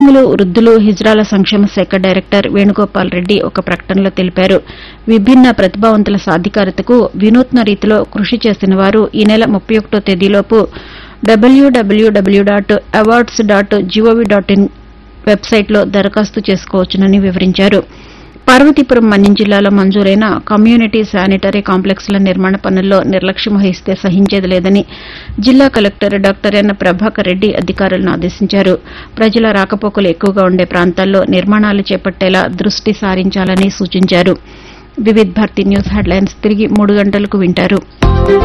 ముస్లింలు వృద్ధులు హిజ్రాల సంక్షేమ శాఖ డైరెక్టర్ వేణుగోపాల్ రెడ్డి ఒక ప్రకటనలో తెలిపారు విభిన్న ప్రతిభావంతుల సాధికారతకు వినూత్న రీతిలో కృషి చేసిన వారు ఈ నెల ముప్పై ఒకటో తేదీలోపు WWW dot awards dot GOV dot in వెబ్సైట్లో దరఖాస్తు చేసుకోవచ్చునని వివరించారు పార్వతీపురం మన్యం జిల్లాలో మంజూరైన కమ్యూనిటీ శానిటరీ కాంప్లెక్స్ల నిర్మాణ పనుల్లో నిర్లక్ష్యం వహిస్తే సహించేది లేదని జిల్లా collector doctor N Prabhakar Reddy అధికారులను ఆదేశించారు ప్రజల రాకపోకలు ఎక్కువగా ఉండే ప్రాంతాల్లో నిర్మాణాలు చేపట్టేలా దృష్టి సారించాలని సూచించారు వివిధ్ భారతి న్యూస్ హెడ్లైన్స్ తిరిగి మూడు గంటలకు వింటారు